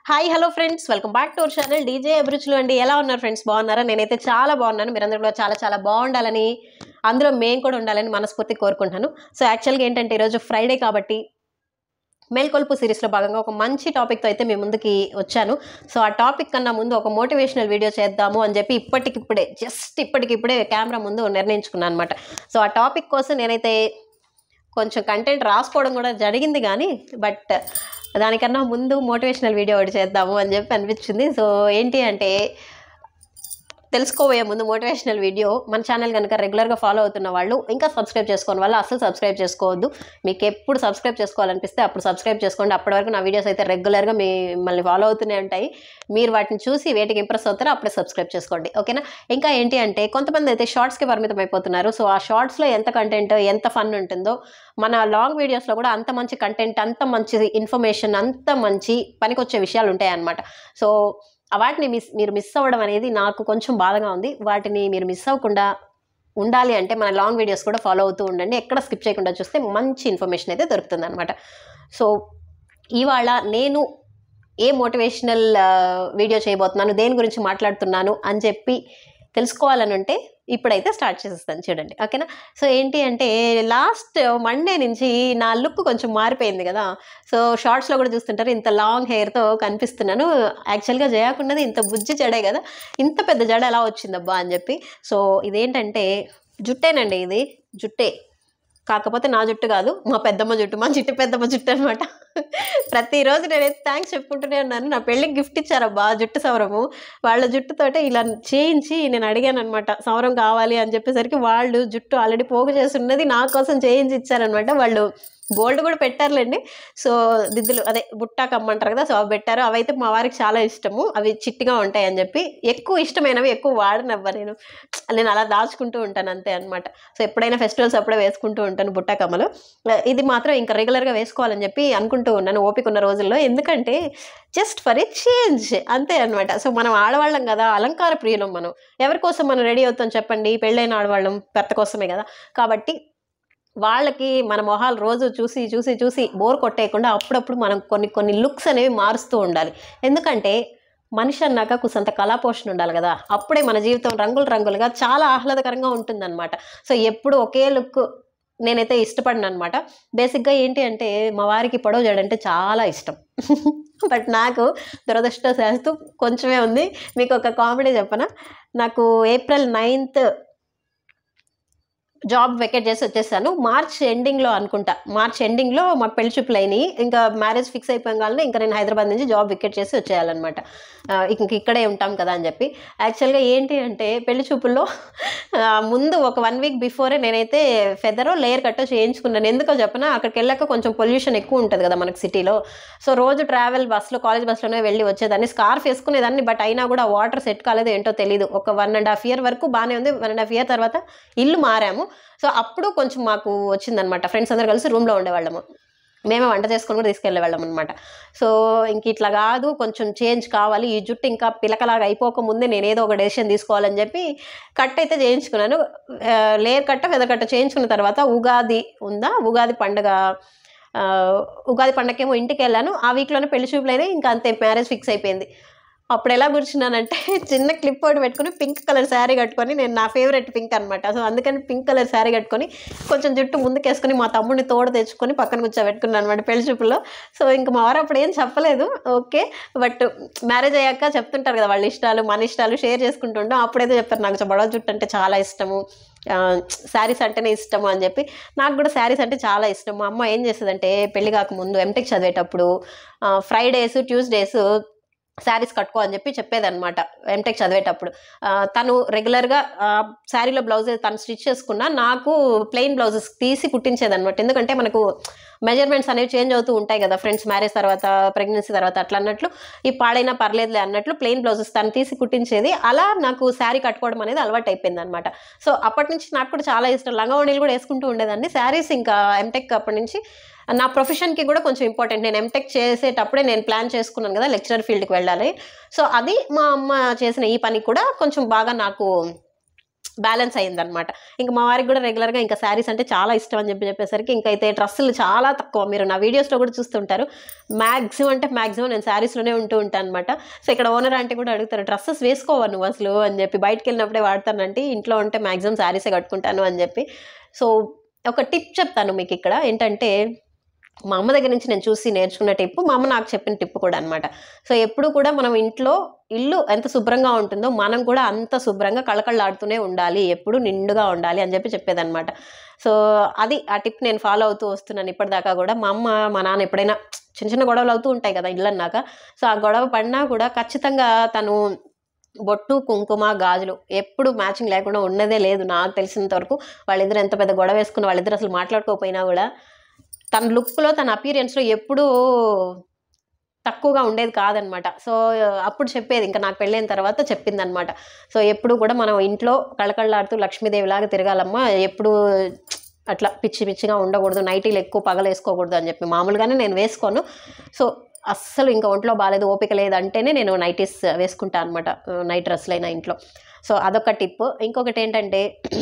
hi hello friends welcome back to our channel DJ అభిరుచులు అండి ఎలా ఉన్నారు ఫ్రెండ్స్ బాగున్నారా నేనైతే చాలా బాగున్నాను మీరందరూ కూడా చాలా చాలా బాగుండాలని అందులో మేము కూడా ఉండాలని మనస్ఫూర్తి కోరుకుంటున్నాను సో యాక్చువల్గా ఏంటంటే ఈరోజు ఫ్రైడే కాబట్టి మేల్కొల్పు సిరీస్లో భాగంగా ఒక మంచి టాపిక్తో అయితే మీ ముందుకి వచ్చాను సో ఆ టాపిక్ కన్నా ముందు ఒక మోటివేషనల్ వీడియో చేద్దాము అని చెప్పి ఇప్పటికిప్పుడే జస్ట్ ఇప్పటికిప్పుడే కెమెరా ముందు నిర్ణయించుకున్నాను అనమాట సో ఆ టాపిక్ కోసం నేనైతే కొంచెం కంటెంట్ రాసుకోవడం కూడా జరిగింది కానీ బట్ దానికన్నా ముందు మోటివేషనల్ వీడియో ఒకటి చేద్దాము అని చెప్పి అనిపించింది సో ఏంటి అంటే తెలుసుకోబోయే ముందు మోటివేషనల్ వీడియో మన ఛానల్ కనుక రెగ్యులర్గా ఫాలో అవుతున్న వాళ్ళు ఇంకా సబ్స్క్రైబ్ చేసుకోని వాళ్ళు అసలు సబ్స్క్రైబ్ చేసుకోవద్దు మీకు ఎప్పుడు సబ్స్క్రైబ్ చేసుకోవాలనిపిస్తే అప్పుడు సబ్స్క్రైబ్ చేసుకోండి అప్పటి వరకు నా వీడియోస్ అయితే రెగ్యులర్గా మిమ్మల్ని ఫాలో అవుతూనే ఉంటాయి మీరు వాటిని చూసి వేటికి ఇంప్రెస్ అవుతారో అప్పుడే సబ్స్క్రైబ్ చేసుకోండి ఓకేనా ఇంకా ఏంటి అంటే కొంతమంది అయితే షార్ట్స్కి పరిమితం అయిపోతున్నారు సో ఆ షార్ట్స్లో ఎంత కంటెంట్ ఎంత ఫన్ ఉంటుందో మన లాంగ్ వీడియోస్లో కూడా అంత మంచి కంటెంట్ అంత మంచి ఇన్ఫర్మేషన్ అంత మంచి పనికొచ్చే విషయాలు ఉంటాయన్నమాట సో వాటిని మిస్ మీరు మిస్ అవ్వడం అనేది నాకు కొంచెం బాధగా ఉంది వాటిని మీరు మిస్ అవ్వకుండా ఉండాలి అంటే మన లాంగ్ వీడియోస్ కూడా ఫాలో అవుతూ ఉండండి ఎక్కడ స్కిప్ చేయకుండా చూస్తే మంచి ఇన్ఫర్మేషన్ అయితే దొరుకుతుంది అనమాట సో ఇవాళ నేను ఏ మోటివేషనల్ వీడియో చేయబోతున్నాను దేని గురించి మాట్లాడుతున్నాను అని చెప్పి తెలుసుకోవాలని ఉంటే ఇప్పుడైతే స్టార్ట్ చేసేస్తాను చూడండి ఓకేనా సో ఏంటి అంటే లాస్ట్ మండే నుంచి నా లుక్ కొంచెం మారిపోయింది కదా సో షార్ట్స్లో కూడా చూస్తుంటారు ఇంత లాంగ్ హెయిర్తో కనిపిస్తున్నాను యాక్చువల్గా చేయకున్నది ఇంత బుజ్జి జడే కదా ఇంత పెద్ద జడ ఎలా వచ్చిందబ్బా అని చెప్పి సో ఇదేంటంటే జుట్టేనండి ఇది జుట్టే కాకపోతే నా జుట్టు కాదు మా పెద్దమ్మ జుట్టు మా చిట్టి పెద్దమ్మ జుట్టు అనమాట ప్రతిరోజు నేనైతే థ్యాంక్స్ చెప్పుకుంటూనే ఉన్నాను నా పెళ్ళికి గిఫ్ట్ ఇచ్చారబ్బా జుట్టు సవరము వాళ్ళ జుట్టుతోటే ఇలా చేయించి నేను అడిగాను అనమాట సవరం కావాలి అని చెప్పేసరికి వాళ్ళు జుట్టు ఆల్రెడీ పోగు చేసి ఉన్నది నా కోసం చేయించి ఇచ్చారనమాట వాళ్ళు గోల్డ్ కూడా పెట్టారులేండి సో దిద్దులు అదే బుట్టా కమ్మంటారు కదా సో అవి పెట్టారు అవి అయితే మా వారికి చాలా ఇష్టము అవి చిట్టిగా ఉంటాయి అని చెప్పి ఎక్కువ ఇష్టమైనవి ఎక్కువ వాడనవ్వ నేను నేను అలా దాచుకుంటూ ఉంటాను అంతే అనమాట సో ఎప్పుడైనా ఫెస్టివల్స్ అప్పుడే వేసుకుంటూ ఉంటాను బుట్టా కమ్మలు ఇది మాత్రం ఇంకా రెగ్యులర్గా వేసుకోవాలని చెప్పి అనుకుంటూ ఉన్నాను ఓపిక ఉన్న రోజుల్లో ఎందుకంటే జస్ట్ ఫర్ ఏ చేంజ్ అంతే అనమాట సో మనం ఆడవాళ్ళం కదా అలంకార ప్రియులం మనం ఎవరి కోసం మనం రెడీ అవుతాం చెప్పండి పెళ్ళైన ఆడవాళ్ళం భర్త కోసమే కదా కాబట్టి వాళ్ళకి మన మొహాలు రోజు చూసి చూసి చూసి బోర్ కొట్టేయకుండా అప్పుడప్పుడు మనం కొన్ని కొన్ని లుక్స్ అనేవి మారుస్తూ ఉండాలి ఎందుకంటే మనిషి అన్నాక కుసంత కళాపోషణ ఉండాలి కదా అప్పుడే మన జీవితం రంగులు రంగులుగా చాలా ఆహ్లాదకరంగా ఉంటుందన్నమాట సో ఎప్పుడు ఒకే లుక్ నేనైతే ఇష్టపడిన అనమాట బేసిక్గా ఏంటి అంటే మా వారికి పొడవు జడంటే చాలా ఇష్టం బట్ నాకు దురదృష్టశాస్తు కొంచెమే ఉంది మీకు ఒక కామెడీ చెప్పనా నాకు ఏప్రిల్ నైన్త్ జాబ్ వెకేట్ చేసి వచ్చేసాను మార్చ్ ఎండింగ్లో అనుకుంటా మార్చ్ ఎండింగ్లో మా పెళ్లి చూపులు అయినాయి ఇంకా మ్యారేజ్ ఫిక్స్ అయిపోయాగానే ఇంకా నేను హైదరాబాద్ నుంచి జాబ్ వెకేట్ చేసి వచ్చేయాలన్నమాట ఇంక ఇక్కడే ఉంటాం కదా అని చెప్పి యాక్చువల్గా ఏంటి అంటే పెళ్లి చూపుల్లో ముందు ఒక వన్ వీక్ బిఫోరే నేనైతే ఫెదరో లేయర్ కట్టో చేయించుకున్నాను ఎందుకో చెప్పనా అక్కడికి వెళ్ళాక కొంచెం పొల్యూషన్ ఎక్కువ ఉంటుంది కదా మనకి సిటీలో సో రోజు ట్రావెల్ బస్సులో కాలేజ్ బస్సులోనే వెళ్ళి వచ్చేదాన్ని స్కార్ఫ్ వేసుకునేదాన్ని బట్ అయినా కూడా వాటర్ సెట్ కాలేదు ఏంటో తెలియదు ఒక వన్ అండ్ హాఫ్ ఇయర్ వరకు బాగానే ఉంది వన్ అండ్ హాఫ్ ఇయర్ తర్వాత ఇల్లు మారాము సో అప్పుడు కొంచెం మాకు వచ్చిందనమాట ఫ్రెండ్స్ అందరు కలిసి రూమ్లో ఉండేవాళ్ళము మేమే వంట చేసుకొని కూడా తీసుకెళ్ళేవాళ్ళం అనమాట సో ఇంక ఇట్లా కాదు కొంచెం చేంజ్ కావాలి ఈ జుట్టు ఇంకా పిలకలాగా అయిపోక ముందే నేను ఏదో ఒక డెసిషన్ తీసుకోవాలని చెప్పి కట్ అయితే చేయించుకున్నాను లేయర్ కట్ట ఫెదర్ కట్ట చేయించుకున్న తర్వాత ఉగాది ఉందా ఉగాది పండుగ ఉగాది పండగకేమో ఇంటికి వెళ్ళాను ఆ వీక్లోనే పెళ్లి చూపులైనా ఇంకా అంతే మ్యారేజ్ ఫిక్స్ అయిపోయింది అప్పుడు ఎలా కూర్చున్నానంటే చిన్న క్లిప్ ఒకటి పెట్టుకుని పింక్ కలర్ శారీ కట్టుకొని నేను నా ఫేవరెట్ పింక్ అనమాట సో అందుకని పింక్ కలర్ శారీ కట్టుకొని కొంచెం జుట్టు ముందుకేసుకొని మా తమ్ముడిని తోడ తెచ్చుకొని పక్కన కూర్చోబెట్టుకున్నాను అనమాట పెళ్లి చూపుల్లో సో ఇంకా మా వారు అప్పుడు ఏం చెప్పలేదు ఓకే బట్ మ్యారేజ్ అయ్యాక చెప్తుంటారు కదా వాళ్ళ ఇష్టాలు మన ఇష్టాలు షేర్ చేసుకుంటుంటాం అప్పుడైతే చెప్తారు నాకు బడవ జుట్టు అంటే చాలా ఇష్టము శారీస్ అంటేనే ఇష్టము అని చెప్పి నాకు కూడా శారీస్ అంటే చాలా ఇష్టం మా అమ్మ ఏం చేస్తుందంటే పెళ్లి కాకముందు ఎంటెక్ చదివేటప్పుడు ఫ్రైడేస్ ట్యూస్డేస్ శారీస్ కట్టుకో అని చెప్పి చెప్పేదన్నమాట ఎంటెక్ చదివేటప్పుడు తను రెగ్యులర్గా శారీలో బ్లౌజ్ తను స్టిచ్ చేసుకున్నా నాకు ప్లెయిన్ బ్లౌజెస్ తీసి కుట్టించేదన్నమాట ఎందుకంటే మనకు మెజర్మెంట్స్ అనేవి చేంజ్ అవుతూ ఉంటాయి కదా ఫ్రెండ్స్ మ్యారేజ్ తర్వాత ప్రెగ్నెన్సీ తర్వాత అట్లా అన్నట్లు ఈ పాడైనా పర్లేదులే అన్నట్లు ప్లెయిన్ బ్లౌజెస్ తను తీసి కుట్టించేది అలా నాకు శారీ కట్టుకోవడం అనేది అలవాటు అయిపోయింది అనమాట సో అప్పటి నుంచి నాకు కూడా చాలా ఇష్టం లంగా కూడా వేసుకుంటూ ఉండేదాన్ని శారీస్ ఇంకా ఎంటెక్ అప్పటి నుంచి నా ప్రొఫెషన్కి కూడా కొంచెం ఇంపార్టెంట్ నేను ఎంటెక్ చేసేటప్పుడే నేను ప్లాన్ చేసుకున్నాను కదా లెక్చరర్ ఫీల్డ్కి వెళ్ళాలి సో అది మా అమ్మ చేసిన ఈ పని కూడా కొంచెం బాగా నాకు బ్యాలెన్స్ అయిందనమాట ఇంకా మా వారికి కూడా రెగ్యులర్గా ఇంకా శారీస్ అంటే చాలా ఇష్టం అని చెప్పి చెప్పేసరికి ఇంకా అయితే డ్రెస్సులు చాలా తక్కువ మీరు నా వీడియోస్లో కూడా చూస్తుంటారు మ్యాక్సిమం అంటే మ్యాక్సిమం నేను శారీస్లోనే ఉంటూ ఉంటాను అనమాట సో ఇక్కడ ఓనర్ అంటే కూడా అడుగుతారు డ్రెస్సెస్ వేసుకోవా నువ్వు అసలు అని చెప్పి బయటకు వెళ్ళినప్పుడే వాడతానంటే ఇంట్లో ఉంటే మ్యాక్సిమం శారీసే కట్టుకుంటాను అని చెప్పి సో ఒక టిప్ చెప్తాను మీకు ఇక్కడ ఏంటంటే మా అమ్మ దగ్గర నుంచి నేను చూసి నేర్చుకున్న టిప్ మా అమ్మ నాకు చెప్పిన టిప్ కూడా అనమాట సో ఎప్పుడు కూడా మనం ఇంట్లో ఇల్లు ఎంత శుభ్రంగా ఉంటుందో మనం కూడా అంత శుభ్రంగా కళకళలాడుతూనే ఉండాలి ఎప్పుడు నిండుగా ఉండాలి అని చెప్పి చెప్పేదన్నమాట సో అది ఆ టిప్ నేను ఫాలో అవుతూ వస్తున్నాను ఇప్పటిదాకా కూడా మా అమ్మ మా నాన్న ఎప్పుడైనా చిన్న చిన్న గొడవలు అవుతూ ఉంటాయి కదా ఇల్లు అన్నాక సో ఆ గొడవ పడినా కూడా ఖచ్చితంగా తను బొట్టు కుంకుమ గాజులు ఎప్పుడు మ్యాచింగ్ లేకుండా ఉన్నదే లేదు నాకు తెలిసినంత వరకు వాళ్ళిద్దరు ఎంత పెద్ద గొడవ వేసుకున్న వాళ్ళిద్దరు అసలు మాట్లాడుకోకపోయినా కూడా తన లుక్లో తన అపీరియన్స్లో ఎప్పుడూ తక్కువగా ఉండేది కాదనమాట సో అప్పుడు చెప్పేది ఇంకా నాకు పెళ్ళైన తర్వాత చెప్పింది అనమాట సో ఎప్పుడు కూడా మనం ఇంట్లో కళకళలాడుతూ లక్ష్మీదేవిలాగా తిరగాలమ్మా ఎప్పుడు అట్లా పిచ్చి పిచ్చిగా ఉండకూడదు నైటీలు ఎక్కువ పగలు వేసుకోకూడదు అని చెప్పి మామూలుగానే నేను వేసుకోను సో అస్సలు ఇంకా ఒంట్లో బాగాలేదు ఓపిక లేదు అంటేనే నేను నైటీస్ వేసుకుంటాను అనమాట నైట్ డ్రెస్లైనా ఇంట్లో సో అదొక టిప్ ఇంకొకటి ఏంటంటే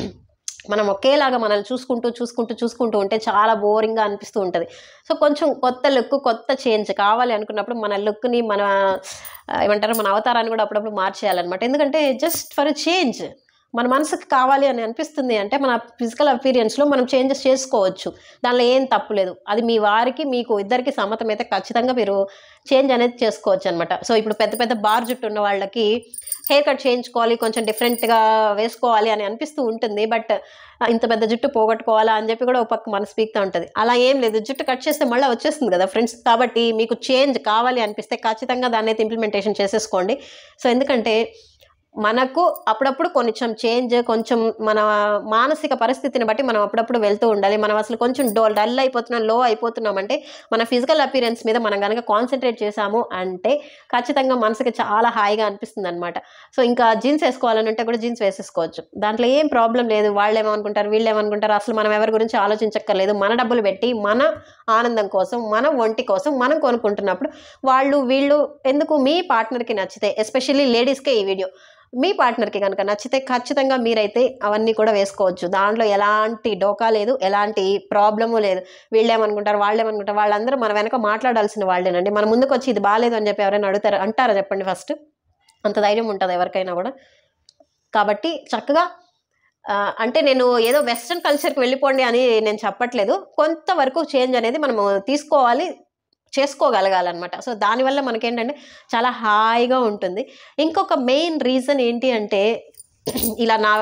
మనం ఒకేలాగా మనల్ని చూసుకుంటూ చూసుకుంటూ చూసుకుంటూ ఉంటే చాలా బోరింగ్గా అనిపిస్తూ ఉంటుంది సో కొంచెం కొత్త లుక్ కొత్త చేంజ్ కావాలి అనుకున్నప్పుడు మన లుక్ని మన ఆ, ఏమంటారు మన అవతారాన్ని కూడా అప్పుడప్పుడు మార్చేయాలన్నమాట ఎందుకంటే జస్ట్ ఫర్ చేంజ్ మన మనసుకు కావాలి అని అనిపిస్తుంది అంటే మన ఫిజికల్ అపీరియన్స్లో మనం చేంజెస్ చేసుకోవచ్చు దానిలో ఏం తప్పు లేదు అది మీ వారికి మీకు ఇద్దరికి సమ్మతం అయితే ఖచ్చితంగా మీరు చేంజ్ అనేది చేసుకోవచ్చు అనమాట సో ఇప్పుడు పెద్ద పెద్ద బార్ జుట్టు ఉన్న వాళ్ళకి హెయిర్ కట్ చేయించుకోవాలి కొంచెం డిఫరెంట్గా వేసుకోవాలి అని అనిపిస్తూ ఉంటుంది బట్ ఇంత పెద్ద జుట్టు పోగొట్టుకోవాలా అని చెప్పి కూడా ఒక పక్క మనసు పీక్తా ఉంటుంది అలా ఏం లేదు జుట్టు కట్ చేస్తే మళ్ళీ వచ్చేస్తుంది కదా ఫ్రెండ్స్ కాబట్టి మీకు చేంజ్ కావాలి అనిపిస్తే ఖచ్చితంగా దాన్ని అయితే ఇంప్లిమెంటేషన్ చేసేసుకోండి సో ఎందుకంటే మనకు అప్పుడప్పుడు కొంచెం చేంజ్ కొంచెం మన మానసిక పరిస్థితిని బట్టి మనం అప్పుడప్పుడు వెళ్తూ ఉండాలి మనం అసలు కొంచెం డో డల్ అయిపోతున్నాం లో అయిపోతున్నాం అంటే మన ఫిజికల్ అపీరెన్స్ మీద మనం కనుక కాన్సన్ట్రేట్ చేసాము అంటే ఖచ్చితంగా మనసుకి చాలా హాయిగా అనిపిస్తుంది అనమాట సో ఇంకా జీన్స్ వేసుకోవాలని ఉంటే కూడా జీన్స్ వేసేసుకోవచ్చు దాంట్లో ఏం ప్రాబ్లం లేదు వాళ్ళు ఏమనుకుంటారు వీళ్ళు ఏమనుకుంటారు అసలు మనం ఎవరి గురించి ఆలోచించక్కర్లేదు మన డబ్బులు పెట్టి మన ఆనందం కోసం మన ఒంటి కోసం మనం కొనుక్కుంటున్నప్పుడు వాళ్ళు వీళ్ళు ఎందుకు మీ పార్ట్నర్కి నచ్చితే ఎస్పెషల్లీ లేడీస్కే ఈ వీడియో మీ పార్ట్నర్కి కనుక నచ్చితే ఖచ్చితంగా మీరైతే అవన్నీ కూడా వేసుకోవచ్చు దాంట్లో ఎలాంటి డోకా లేదు ఎలాంటి ప్రాబ్లము లేదు వీళ్ళేమనుకుంటారు వాళ్ళేమనుకుంటారు వాళ్ళందరూ మన వెనక మాట్లాడాల్సిన వాళ్ళేనండి మన ముందుకు వచ్చి ఇది బాగాలేదు అని చెప్పి ఎవరైనా అడుగుతారు అంటారా చెప్పండి ఫస్ట్ అంత ధైర్యం ఉంటుంది ఎవరికైనా కూడా కాబట్టి చక్కగా ఆ, అంటే నేను ఏదో వెస్ట్రన్ కల్చర్కి వెళ్ళిపోండి అని నేను చెప్పట్లేదు కొంతవరకు చేంజ్ అనేది మనము తీసుకోవాలి చేసుకోగలగాలన్నమాట సో దానివల్ల మనకేంటంటే చాలా హాయిగా ఉంటుంది ఇంకొక మెయిన్ రీజన్ ఏంటి అంటే ఇలా నా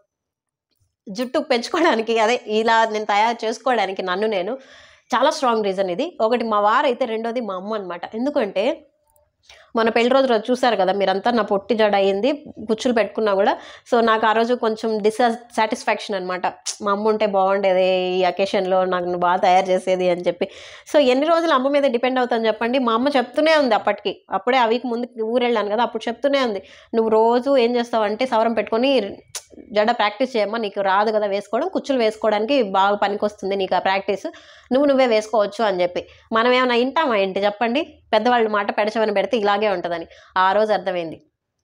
జుట్టు పెంచుకోవడానికి అదే ఇలా నేను తయారు చేసుకోవడానికి నన్ను నేను చాలా స్ట్రాంగ్ రీజన్ ఇది ఒకటి మా వారైతే రెండోది మా అమ్మ అనమాట ఎందుకంటే మన పెళ్లి రోజు రోజు చూసారు కదా మీరంతా నా పొట్టి జడ అయింది గుచ్చులు పెట్టుకున్నా కూడా సో నాకు ఆ రోజు కొంచెం డిస్సాటిస్ఫాక్షన్ అనమాట మా అమ్మ ఉంటే బాగుండేది ఈ అకేషన్లో నాకు నువ్వు బాగా తయారు చేసేది అని చెప్పి సో ఎన్ని రోజులు అమ్మ మీద డిపెండ్ అవుతాను చెప్పండి మా అమ్మ చెప్తూనే ఉంది అప్పటికి అప్పుడే ఆ వీక్ ముందు ఊరెళ్ళాను కదా అప్పుడు చెప్తూనే ఉంది నువ్వు రోజు ఏం చేస్తావు అంటే సవరం పెట్టుకొని జడ ప్రాక్టీస్ చేయమ్మా నీకు రాదు కదా వేసుకోవడం కుచ్చులు వేసుకోవడానికి బాగా పనికొస్తుంది నీకు ఆ ప్రాక్టీస్ నువ్వు నువ్వే వేసుకోవచ్చు అని చెప్పి మనం ఏమైనా వింటామా ఏంటి చెప్పండి పెద్దవాళ్ళ మాట పెడచమని పెడితే ఇలాగే ఉంటుందని ఆ రోజు అర్థమైంది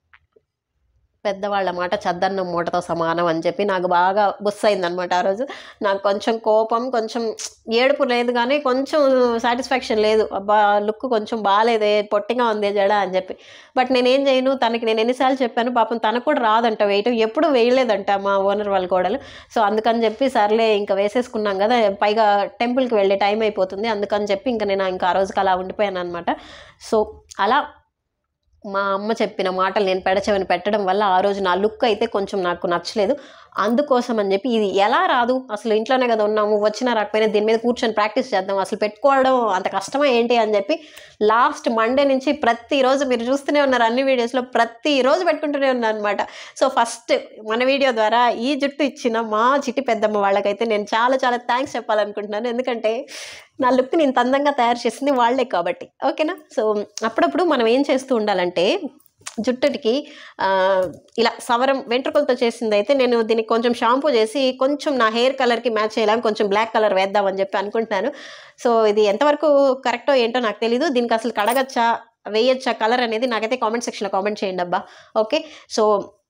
పెద్దవాళ్ళ మాట చద్దన్నం మూటతో సమానం అని చెప్పి నాకు బాగా బుస్ అయిందనమాట ఆ రోజు నాకు కొంచెం కోపం కొంచెం ఏడుపు లేదు కానీ కొంచెం సాటిస్ఫాక్షన్ లేదు అబ్బా లుక్ కొంచెం బాగాలేదే పొట్టిగా ఉంది జడ అని చెప్పి బట్ నేనేం చేయను తనకి నేను ఎన్నిసార్లు చెప్పాను పాపం తనకు కూడా రాదంట వేయటం ఎప్పుడు వేయలేదంట మా ఓనర్ వాళ్ళ కోడలు సో అందుకని చెప్పి సర్లే ఇంకా వేసేసుకున్నాం కదా పైగా టెంపుల్కి వెళ్ళే టైం అయిపోతుంది అందుకని చెప్పి ఇంకా నేను ఇంకా ఆ రోజుకి అలా ఉండిపోయాను అనమాట సో అలా మా అమ్మ చెప్పిన మాటలు నేను పెడచెవిని పెట్టడం వల్ల ఆ రోజు నా లుక్ అయితే కొంచెం నాకు నచ్చలేదు అందుకోసం అని చెప్పి ఇది ఎలా రాదు అసలు ఇంట్లోనే కదా ఉన్నాము వచ్చినా రాకపోయినా దీని మీద కూర్చొని ప్రాక్టీస్ చేద్దాం అసలు పెట్టుకోవడం అంత కష్టమా ఏంటి అని చెప్పి లాస్ట్ మండే నుంచి ప్రతిరోజు మీరు చూస్తూనే ఉన్నారు అన్ని వీడియోస్లో ప్రతిరోజు పెట్టుకుంటూనే ఉన్నాను అనమాట సో ఫస్ట్ మన వీడియో ద్వారా ఈ జుట్టు ఇచ్చిన మా చిట్టి పెద్దమ్మ వాళ్ళకైతే నేను చాలా చాలా థ్యాంక్స్ చెప్పాలనుకుంటున్నాను ఎందుకంటే నా లుక్ని ఇంత అందంగా తయారు చేసింది వాళ్ళే కాబట్టి ఓకేనా సో అప్పుడప్పుడు మనం ఏం చేస్తూ ఉండాలంటే జుట్టుకి ఆ, ఇలా సవరం వెంట్రుకలతో చేసింది అయితే నేను దీనికి కొంచెం షాంపూ చేసి కొంచెం నా హెయిర్ కలర్కి మ్యాచ్ అయ్యేలా కొంచెం బ్లాక్ కలర్ వేద్దామని చెప్పి అనుకుంటున్నాను సో ఇది ఎంతవరకు కరెక్టో ఏంటో నాకు తెలీదు దీనికి అసలు కడగచ్చా వేయచ్చా కలర్ అనేది నాకైతే కామెంట్ సెక్షన్లో కామెంట్ చేయండి అబ్బా ఓకే సో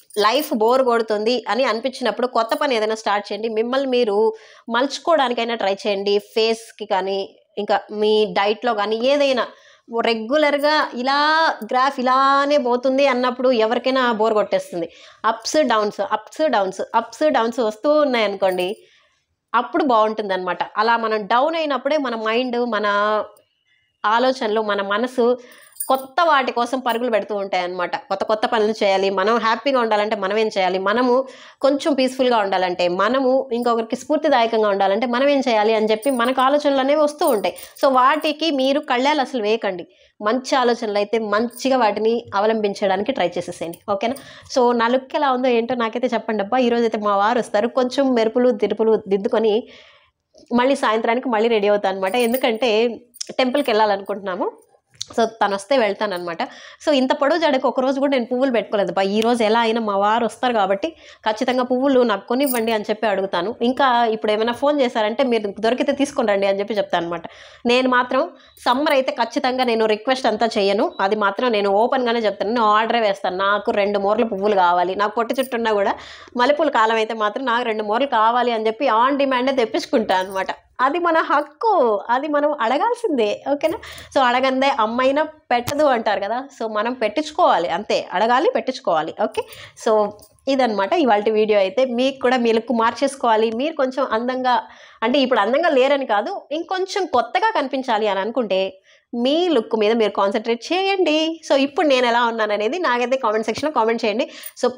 లైఫ్ బోర్ కొడుతుంది అని అనిపించినప్పుడు కొత్త పని ఏదైనా స్టార్ట్ చేయండి మిమ్మల్ని మీరు మలుచుకోవడానికైనా ట్రై చేయండి ఫేస్కి కానీ ఇంకా మీ డైట్లో కానీ ఏదైనా రెగ్యులర్గా ఇలా గ్రాఫ్ ఇలానే పోతుంది అన్నప్పుడు ఎవరికైనా బోర్ కొట్టేస్తుంది ups downs ups downs ups downs వస్తూ ఉన్నాయనుకోండి అప్పుడు బాగుంటుంది అనమాట అలా మనం డౌన్ అయినప్పుడే మన మైండ్ మన ఆలోచనలు మన మనసు కొత్త వాటి కోసం పరుగులు పెడుతూ ఉంటాయి అన్నమాట కొత్త కొత్త పనులు చేయాలి మనం హ్యాపీగా ఉండాలంటే మనం ఏం చేయాలి మనము కొంచెం పీస్ఫుల్గా ఉండాలంటే మనము ఇంకొకరికి స్ఫూర్తిదాయకంగా ఉండాలంటే మనం ఏం చేయాలి అని చెప్పి మనకు ఆలోచనలు అనేవి వస్తూ ఉంటాయి సో వాటికి మీరు కళ్ళాలు అసలు వేయకండి మంచి ఆలోచనలు అయితే మంచిగా వాటిని అవలంబించడానికి ట్రై చేసేసేయండి ఓకేనా సో నా లుక్ ఎలా ఉందో ఏంటో నాకైతే చెప్పండి అబ్బా ఈరోజు అయితే మా వారు వస్తారు కొంచెం మెరుపులు దిరుపులు దిద్దుకొని మళ్ళీ సాయంత్రానికి మళ్ళీ రెడీ అవుతాను అనమాట ఎందుకంటే టెంపుల్కి వెళ్ళాలనుకుంటున్నాము సో తను వస్తే వెళ్తాను అనమాట సో ఇంత పొడవు జడకు ఒక రోజు కూడా నేను పువ్వులు పెట్టుకోలేదు బా ఈ రోజు ఎలా అయినా మా వారు వస్తారు కాబట్టి ఖచ్చితంగా పువ్వులు నాకు కొనివ్వండి అని చెప్పి అడుగుతాను ఇంకా ఇప్పుడు ఏమైనా ఫోన్ చేశారంటే మీరు దొరికితే తీసుకొని రండి అని చెప్పి చెప్తాను అనమాట నేను మాత్రం సమ్మర్ అయితే ఖచ్చితంగా నేను రిక్వెస్ట్ అంతా చేయను అది మాత్రం నేను ఓపెన్గానే చెప్తాను నేను ఆర్డరే వేస్తాను నాకు రెండు మూరల పువ్వులు కావాలి నాకు పొట్టి చుట్టున్నా కూడా మల్లెపూల కాలం అయితే మాత్రం నాకు రెండు మూరలు కావాలి అని చెప్పి ఆన్ డిమాండే తెప్పించుకుంటాను అనమాట అది మన హక్కు అది మనం అడగాల్సిందే ఓకేనా సో అడగందే అమ్మైనా పెట్టదు అంటారు కదా సో మనం పెట్టించుకోవాలి అంతే అడగాలి పెట్టించుకోవాలి ఓకే సో ఇదనమాట ఇవాళ వీడియో అయితే మీకు కూడా మీ లుక్ మార్చేసుకోవాలి మీరు కొంచెం అందంగా అంటే ఇప్పుడు అందంగా లేరని కాదు ఇంకొంచెం కొత్తగా కనిపించాలి అని అనుకుంటే మీ లుక్ మీద మీరు కాన్సన్ట్రేట్ చేయండి సో ఇప్పుడు నేను ఎలా ఉన్నాను అనేది నాకైతే కామెంట్ సెక్షన్లో కామెంట్ చేయండి సో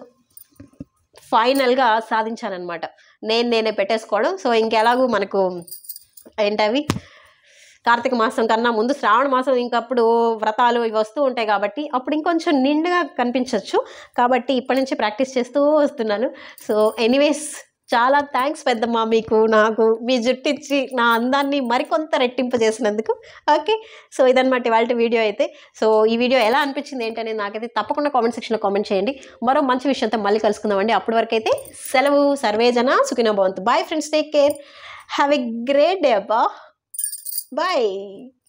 ఫైనల్గా సాధించానమాట నేను నేనే పెట్టేసుకోవడం సో ఇంకెలాగూ మనకు ఏంటవి కార్తీక మాసం కన్నా ముందు శ్రావణ మాసం ఇంకప్పుడు వ్రతాలు ఇవి వస్తూ ఉంటాయి కాబట్టి అప్పుడు ఇంకొంచెం నిండుగా కనిపించవచ్చు కాబట్టి ఇప్పటి నుంచి ప్రాక్టీస్ చేస్తూ వస్తున్నాను సో ఎనీవేస్ చాలా థ్యాంక్స్ పెద్దమ్మ మీకు నాకు మీ జుట్టిచ్చి నా అందాన్ని మరికొంత రెట్టింపు చేసినందుకు ఓకే సో ఇదన్నమాట ఇవాళ వీడియో అయితే సో ఈ వీడియో ఎలా అనిపించింది ఏంటనేది నాకైతే తప్పకుండా కామెంట్ సెక్షన్లో కామెంట్ చేయండి మరో మంచి విషయంతో మళ్ళీ కలుసుకుందామండి అప్పటి వరకు అయితే సెలవు సర్వేజన సుఖినో భవంతు bye friends take care have a great day అబ్బా బాయ్